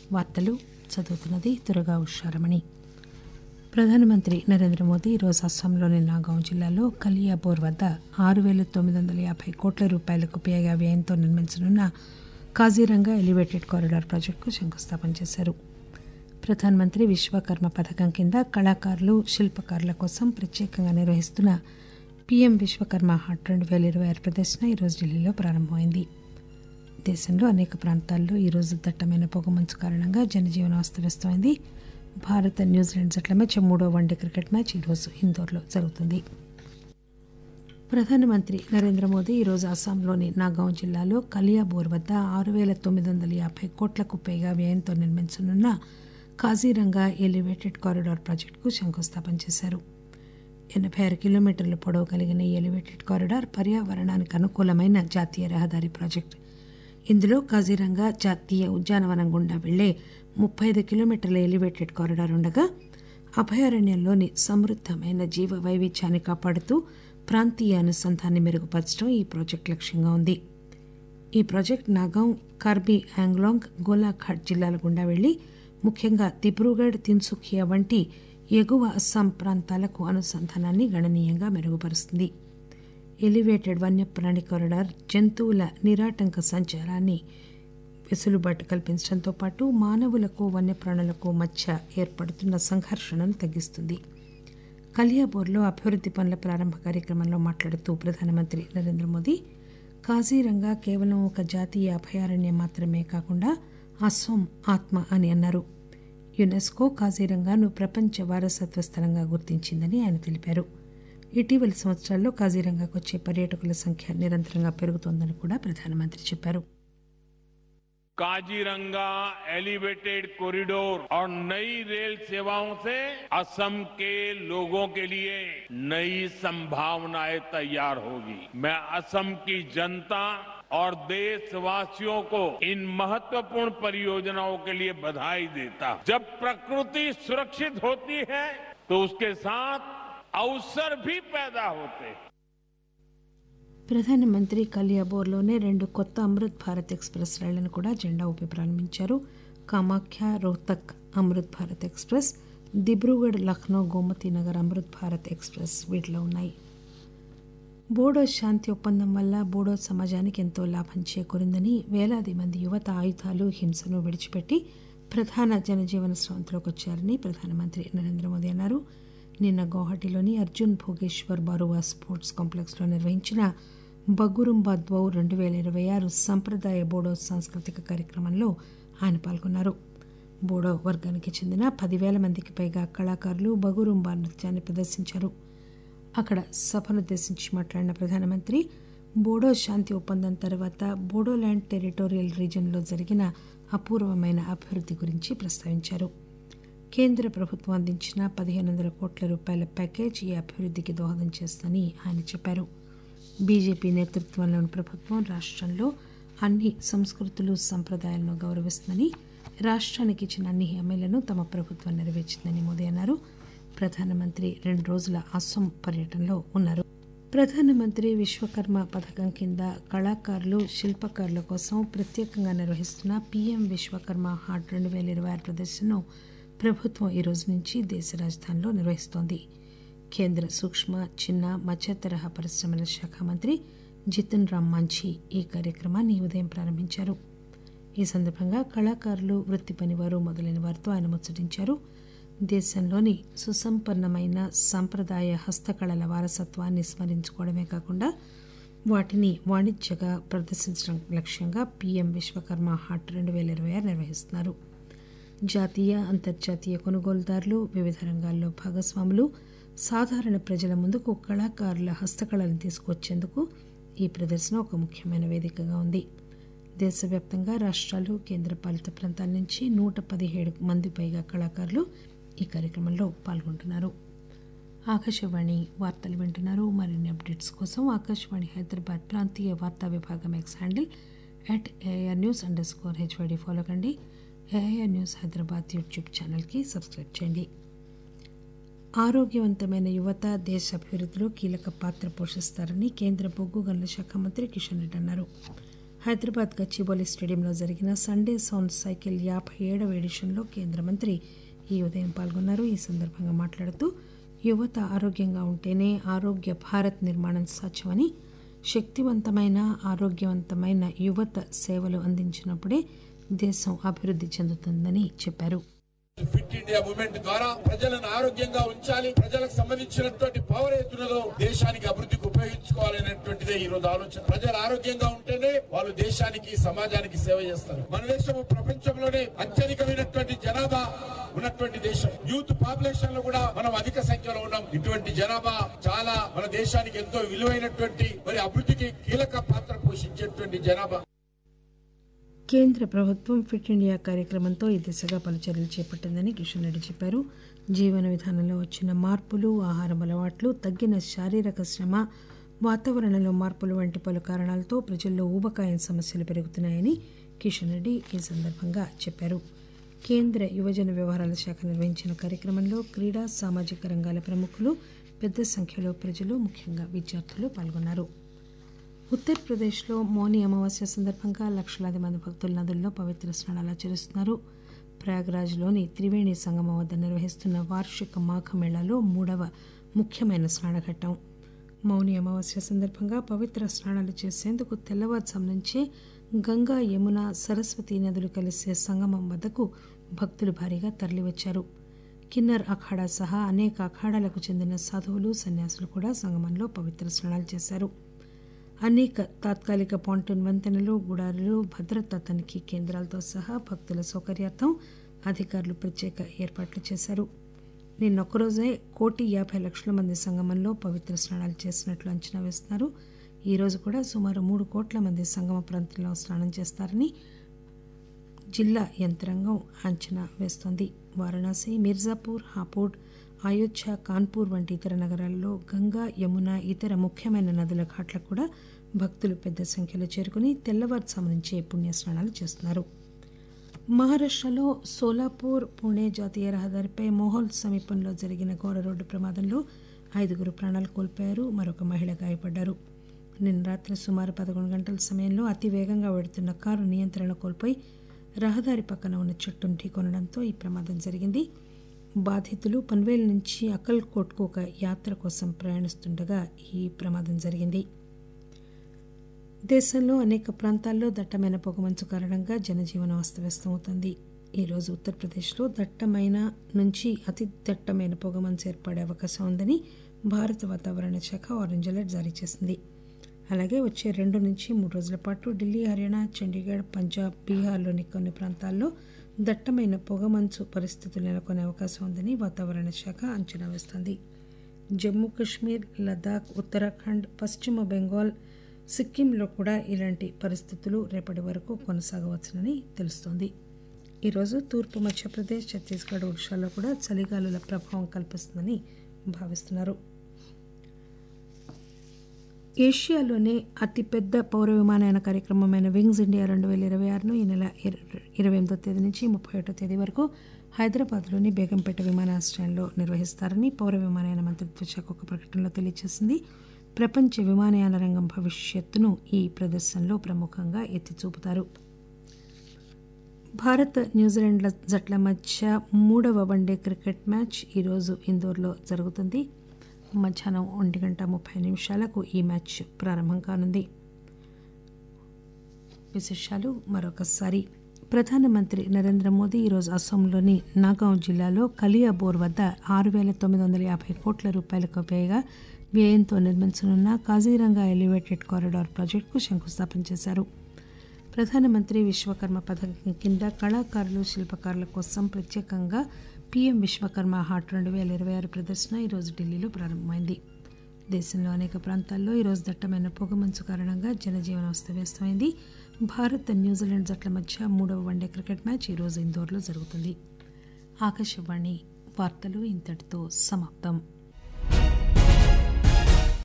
వార్తలు చదువుతున్నది దుర్గా ఉషారమణి ప్రధానమంత్రి నరేంద్ర మోదీ ఈరోజు అస్సాంలోని నాగాం జిల్లాలో కలియాబోర్ వద్ద ఆరు వేల తొమ్మిది వందల యాభై కోట్ల రూపాయలకు పైగా వ్యయంతో నిర్మించనున్న కాజీరంగా ఎలివేటెడ్ కారిడార్ ప్రాజెక్టుకు శంకుస్థాపన చేశారు ప్రధానమంత్రి విశ్వకర్మ పథకం కింద కళాకారులు శిల్పకారుల కోసం ప్రత్యేకంగా నిర్వహిస్తున్న పీఎం విశ్వకర్మ హాట్ రెండు వేల ఇరవై ఆరు ప్రదర్శన ఈరోజు ఢిల్లీలో ప్రారంభమైంది దేశంలో అనేక ప్రాంతాల్లో ఈరోజు దట్టమైన పొగమంచు కారణంగా జనజీవనం అస్తవ్యస్తమైంది భారత్ న్యూజిలాండ్ జట్ల మధ్య మూడో వన్డే క్రికెట్ మ్యాచ్ ఈరోజు ఇందోర్లో జరుగుతుంది ప్రధానమంత్రి నరేంద్ర మోదీ ఈరోజు అస్సాంలోని నాగాం జిల్లాలో కలియాబోర్ వద్ద ఆరు వేల తొమ్మిది వందల యాభై కోట్లకు పైగా వ్యయంతో నిర్మించనున్న కాజీరంగా ఎలివేటెడ్ కారిడార్ ప్రాజెక్టుకు శంకుస్థాపన చేశారు ఎనభై ఆరు కిలోమీటర్ల పొడవు కలిగిన ఈ ఎలివేటెడ్ కారిడార్ పర్యావరణానికి అనుకూలమైన జాతీయ రహదారి ప్రాజెక్టు ఇందులో కాజీరంగా జాతీయ ఉద్యానవనం గుండా వెళ్లే ముప్పై ఐదు కిలోమీటర్ల ఎలివేటెడ్ కారిడార్ ఉండగా అభయారణ్యంలోని సమృద్దమైన జీవ వైవిధ్యాన్ని కాపాడుతూ ప్రాంతీయ అనుసంధాన్ని మెరుగుపరచడం ఈ ప్రాజెక్టు లక్ష్యంగా ఉంది ఈ ప్రాజెక్టు నాగాం కార్బీ ఆంగ్లాంగ్ గోలాఘాట్ జిల్లాల గుండా వెళ్లి ముఖ్యంగా దిబ్రూగఢ్ తిన్సుఖియా వంటి ఎగువ అస్సాం ప్రాంతాలకు అనుసంధానాన్ని గణనీయంగా మెరుగుపరుస్తుంది ఎలివేటెడ్ వన్యప్రాణి కారిడార్ జంతువుల నిరాటంక సంచారాన్ని వెసులుబాటు కల్పించడంతో పాటు మానవులకు వన్యప్రాణులకు మధ్య ఏర్పడుతున్న సంఘర్షణను తగ్గిస్తుంది కలియాబోర్లో అభివృద్ది పనుల ప్రారంభ కార్యక్రమంలో మాట్లాడుతూ ప్రధానమంత్రి నరేంద్ర మోదీ కాజీరంగా కేవలం ఒక జాతీయ అభయారణ్యం మాత్రమే కాకుండా అస్సోం ఆత్మ అని అన్నారు యునెస్కో కాజీరంగాను ప్రపంచ వారసత్వ స్థలంగా గుర్తించిందని ఆయన తెలిపారు ఇటీవలి సంవత్సరాల్లో కాజీరంగాకు వచ్చే పర్యాటకుల సంఖ్య నిరంతరంగా పెరుగుతోందని కూడా ప్రధానమంత్రి చెప్పారు काजीरंगा एलिवेटेड कॉरिडोर और नई रेल सेवाओं से असम के लोगों के लिए नई संभावनाएं तैयार होगी मैं असम की जनता और देशवासियों को इन महत्वपूर्ण परियोजनाओं के लिए बधाई देता हूं जब प्रकृति सुरक्षित होती है तो उसके साथ अवसर भी पैदा होते हैं ప్రధానమంత్రి కలియాబోర్లోనే రెండు కొత్త అమృత్ భారత్ ఎక్స్ప్రెస్ రైళ్లను కూడా జెండా ఊపి ప్రారంభించారు కామాఖ్య రోహ్తక్ అమృత్ భారత్ ఎక్స్ప్రెస్ దిబ్రూగఢ్ లక్నో గోమతి నగర్ అమృత్ భారత్ ఎక్స్ప్రెస్ వీటిలో ఉన్నాయి బోడో శాంతి ఒప్పందం వల్ల బోడో సమాజానికి ఎంతో లాభం చేకూరిందని వేలాది మంది యువత ఆయుధాలు హింసను విడిచిపెట్టి ప్రధాన జనజీవన స్రవంతిలోకి వచ్చారని ప్రధానమంత్రి నరేంద్ర మోదీ అన్నారు నిన్న గౌహటిలోని అర్జున్ భోగేశ్వర్ బారువా స్పోర్ట్స్ కాంప్లెక్స్లో నిర్వహించిన బగురుంబా ద్వౌ రెండు వేల ఇరవై ఆరు సంప్రదాయ బోడో సాంస్కృతిక కార్యక్రమంలో ఆయన పాల్గొన్నారు బోడో వర్గానికి చెందిన పదివేల మందికి పైగా కళాకారులు బగురుంబా నృత్యాన్ని ప్రదర్శించారు అక్కడ సభనుద్దేశించి మాట్లాడిన ప్రధానమంత్రి బోడో శాంతి ఒప్పందం తర్వాత బోడోల్యాండ్ టెరిటోరియల్ రీజన్లో జరిగిన అపూర్వమైన అభివృద్ధి గురించి ప్రస్తావించారు కేంద్ర ప్రభుత్వం అందించిన పదిహేను వందల కోట్ల రూపాయల ప్యాకేజ్ ఈ అభివృద్ధికి దోహదం చేస్తుందని ఆయన చెప్పారు బీజేపీ నేతృత్వంలోని ప్రభుత్వం రాష్ట్రంలో అన్ని సంస్కృతులు సంప్రదాయాలను గౌరవిస్తుందని రాష్ట్రానికి ఇచ్చిన అన్ని హామీలను తమ ప్రభుత్వం నెరవేర్చిందని మోదీ అన్నారు ప్రధానమంత్రి రెండు రోజుల అస్సాం పర్యటనలో ఉన్నారు ప్రధానమంత్రి విశ్వకర్మ పథకం కింద కళాకారులు శిల్పకారుల కోసం ప్రత్యేకంగా నిర్వహిస్తున్న పీఎం విశ్వకర్మ హాట్ రెండు వేల ఇరవై ఆరు ప్రదర్శనను ప్రభుత్వం ఈ రోజు నుంచి దేశ రాజధానిలో నిర్వహిస్తోంది కేంద్ర సూక్ష్మ చిన్న మధ్య తరహా పరిశ్రమల శాఖ మంత్రి జితిన్ రామ్ మాంఝీ ఈ కార్యక్రమాన్ని ఉదయం ప్రారంభించారు ఈ సందర్భంగా కళాకారులు వృత్తి పనివారు మొదలైన వారితో ఆయన ముచ్చటించారు దేశంలోని సుసంపన్నమైన సాంప్రదాయ హస్తకళల వారసత్వాన్ని స్మరించుకోవడమే కాకుండా వాటిని వాణిజ్యగా ప్రదర్శించడం లక్ష్యంగా పీఎం విశ్వకర్మ హాట్ రెండు వేల ఇరవై ఆరు నిర్వహిస్తున్నారు జాతీయ అంతర్జాతీయ కొనుగోలుదారులు వివిధ రంగాల్లో భాగస్వాములు సాధారణ ప్రజల ముందుకు కళాకారుల హస్తకళలను తీసుకువచ్చేందుకు ఈ ప్రదర్శన ఒక ముఖ్యమైన వేదికగా ఉంది దేశవ్యాప్తంగా రాష్ట్రాలు కేంద్రపాలిత ప్రాంతాల నుంచి నూట పదిహేడు మంది పైగా కళాకారులు ఈ కార్యక్రమంలో పాల్గొంటున్నారు ఆకాశవాణి వార్తలు వింటున్నారు మరిన్ని అప్డేట్స్ కోసం ఆకాశవాణి హైదరాబాద్ ప్రాంతీయ వార్తా విభాగం X handle at AR news underscore HYD follow కండి ఏఐఆర్ న్యూస్ హైదరాబాద్ యూట్యూబ్ ఛానల్కి సబ్స్క్రైబ్ చేయండి ఆరోగ్యవంతమైన యువత దేశ అభివృద్ధిలో కీలక పాత్ర పోషిస్తారని కేంద్ర బొగ్గు గనుల శాఖ మంత్రి కిషన్ రెడ్డి అన్నారు హైదరాబాద్ గచ్చిబౌలి స్టేడియంలో జరిగిన సండే సౌండ్ సైకిల్ యాభై ఏడవ ఎడిషన్లో కేంద్ర మంత్రి ఈ ఉదయం పాల్గొన్నారు ఈ సందర్భంగా మాట్లాడుతూ యువత ఆరోగ్యంగా ఉంటేనే ఆరోగ్య భారత్ నిర్మాణం సాధ్యమని శక్తివంతమైన ఆరోగ్యవంతమైన యువత సేవలు అందించినప్పుడే దేశం అభివృద్ధి చెందుతుందని చెప్పారు ఫిట్ ఇండియా మూవ్మెంట్ ద్వారా ప్రజలను ఆరోగ్యంగా ఉంచాలి ప్రజలకు సంబంధించినటువంటి పవర్ ఎత్తునదో దేశానికి అభివృద్ధికి ఉపయోగించుకోవాలనేటువంటిదే ఈ రోజు ఆలోచన ప్రజలు ఆరోగ్యంగా ఉంటేనే వాళ్ళు దేశానికి సమాజానికి సేవ చేస్తారు మన దేశం ప్రపంచంలోనే అత్యధికమైనటువంటి జనాభా ఉన్నటువంటి దేశం యూత్ పాపులేషన్ లో కూడా మనం అధిక సంఖ్యలో ఉన్నాం ఇటువంటి జనాభా చాలా మన దేశానికి ఎంతో విలువైనటువంటి మరి అభివృద్ధికి కీలక పాత్ర పోషించేటువంటి జనాభా కేంద్ర ప్రభుత్వం ఫిట్ ఇండియా కార్యక్రమంతో ఈ దిశగా పలు చర్యలు చేపట్టిందని కిషన్ రెడ్డి చెప్పారు జీవన విధానంలో వచ్చిన మార్పులు ఆహారం అలవాట్లు తగ్గిన శారీరక శ్రమ వాతావరణంలో మార్పులు వంటి పలు కారణాలతో ప్రజల్లో ఊబకాయం సమస్యలు పెరుగుతున్నాయని కిషన్ రెడ్డి ఈ సందర్భంగా చెప్పారు కేంద్ర యువజన వ్యవహారాల శాఖ నిర్వహించిన కార్యక్రమంలో క్రీడా సామాజిక రంగాల ప్రముఖులు పెద్ద సంఖ్యలో ప్రజలు ముఖ్యంగా విద్యార్థులు పాల్గొన్నారు ఉత్తరప్రదేశ్లో మౌని అమావాస్య సందర్భంగా లక్షలాది మంది భక్తులు నదుల్లో పవిత్ర స్నానాలు ఆచరిస్తున్నారు ప్రయాగ్రాజ్లోని త్రివేణి సంగమం వద్ద నిర్వహిస్తున్న వార్షిక మాఘమేళాలో మూడవ ముఖ్యమైన స్నానఘట్టం మౌని అమావాస్య సందర్భంగా పవిత్ర స్నానాలు చేసేందుకు తెల్లవారుజాము నుంచే గంగా యమున సరస్వతి నదులు కలిసే సంగమం వద్దకు భక్తులు భారీగా తరలివచ్చారు కిన్నర్ అఖాడా సహా అనేక అఖాడాలకు చెందిన సాధువులు సన్యాసులు కూడా సంగమంలో పవిత్ర స్నానాలు చేశారు అనేక తాత్కాలిక పాంటూన్ వంతెనలు గుడారులు భద్రతా తనిఖీ కేంద్రాలతో సహా భక్తుల సౌకర్యార్థం అధికారులు ప్రత్యేక ఏర్పాట్లు చేశారు నిన్నొక్కరోజే కోటి యాభై లక్షల మంది సంగమంలో పవిత్ర స్నానాలు చేసినట్లు అంచనా వేస్తున్నారు ఈ రోజు కూడా సుమారు మూడు కోట్ల మంది సంగమ ప్రాంతంలో స్నానం చేస్తారని జిల్లా యంత్రాంగం అంచనా వేస్తోంది వారణాసి మిర్జాపూర్ హాపూడ్ అయోధ్య కాన్పూర్ వంటి ఇతర నగరాల్లో గంగా యమున ఇతర ముఖ్యమైన నదుల ఘాట్లకు కూడా భక్తులు పెద్ద సంఖ్యలో చేరుకుని తెల్లవారుజాము నుంచే పుణ్యస్నానాలు చేస్తున్నారు మహారాష్టలో సోలాపూర్ పుణే జాతీయ రహదారిపై మోహోల్ సమీపంలో జరిగిన ఘోర రోడ్డు ప్రమాదంలో ఐదుగురు ప్రాణాలు కోల్పోయారు మరొక మహిళ గాయపడ్డారు నిన్న రాత్రి సుమారు పదకొండు గంటల సమయంలో అతి వేగంగా వెడుతున్న కారు నియంత్రణ కోల్పోయి రహదారి పక్కన ఉన్న చెట్టును ఢీకొనడంతో ఈ ప్రమాదం జరిగింది బాధితులు పన్వేల్ నుంచి అకల్కోట్కు ఒక యాత్ర కోసం ప్రయాణిస్తుండగా ఈ ప్రమాదం జరిగింది దేశంలో అనేక ప్రాంతాల్లో దట్టమైన పొగమంచు కారణంగా జనజీవనం అస్తవ్యస్తమవుతోంది ఈరోజు ఉత్తరప్రదేశ్లో దట్టమైన నుంచి అతి దట్టమైన పొగమంచు ఏర్పడే అవకాశం ఉందని భారత వాతావరణ శాఖ ఆరెంజ్ అలర్ట్ జారీ చేసింది అలాగే వచ్చే రెండు నుంచి మూడు రోజుల పాటు ఢిల్లీ హర్యానా చండీగఢ్ పంజాబ్ బీహార్లోని కొన్ని ప్రాంతాల్లో దట్టమైన పొగమంచు పరిస్థితులు నెలకొనే అవకాశం ఉందని వాతావరణ శాఖ అంచనా వేస్తోంది జమ్మూ కాశ్మీర్ లదాఖ్ ఉత్తరాఖండ్ పశ్చిమ బెంగాల్ సిక్కింలో కూడా ఇలాంటి పరిస్థితులు రేపటి వరకు కొనసాగవచ్చునని తెలుస్తోంది ఈరోజు తూర్పు మధ్యప్రదేశ్ ఛత్తీస్గఢ్ ఒడిశాలో కూడా చలిగాలుల ప్రభావం కల్పిస్తుందని భావిస్తున్నారు ఏషియాలోనే అతిపెద్ద పౌర విమానయాన కార్యక్రమమైన వింగ్స్ ఇండియా రెండు వేల ఇరవై ఆరును ఈ నెల ఇరవై ఎనిమిదో తేదీ నుంచి ముప్పై ఒకటో తేదీ వరకు హైదరాబాద్లోని బేగంపేట విమానాశ్రయంలో నిర్వహిస్తారని పౌర విమానయాన మంత్రిత్వ శాఖ ఒక ప్రకటనలో తెలియజేసింది ప్రపంచ విమానయాన రంగం భవిష్యత్తును ఈ ప్రదర్శనలో ప్రముఖంగా ఎత్తి చూపుతారు భారత్ న్యూజిలాండ్ల జట్ల మధ్య మూడవ వన్డే క్రికెట్ మ్యాచ్ ఈరోజు ఇందోర్లో జరుగుతుంది మధ్యాహ్నం ఒంటి గంట ముప్పై నిమిషాలకు ఈ మ్యాచ్ ప్రారంభం కానుంది విశేషాలు మరొకసారి ప్రధానమంత్రి నరేంద్ర మోదీ ఈరోజు అస్సాంలోని నాగాంవ్ జిల్లాలో కలియాబోర్ వద్ద ఆరు వేల తొమ్మిది వందల యాభై కోట్ల రూపాయలకు పైగా వ్యయంతో నిర్మించనున్న కాజీరంగా ఎలివేటెడ్ కారిడార్ ప్రాజెక్టుకు శంకుస్థాపన చేశారు ప్రధానమంత్రి విశ్వకర్మ పథకం కింద కళాకారులు శిల్పకారుల కోసం ప్రత్యేకంగా పీఎం విశ్వకర్మ హాట్ రెండు వేల ఇరవై ఆరు ప్రదర్శన ఈరోజు ఢిల్లీలో ప్రారంభమైంది దేశంలో అనేక ప్రాంతాల్లో ఈరోజు దట్టమైన పొగమంచు కారణంగా జనజీవనం అస్తవ్యస్తమైంది భారత్ న్యూజిలాండ్ జట్ల మధ్య మూడవ వన్డే క్రికెట్ మ్యాచ్ ఈరోజు ఇందోర్లో జరుగుతుంది ఆకాశవాణి వార్తలు ఇంతటితో సమాప్తం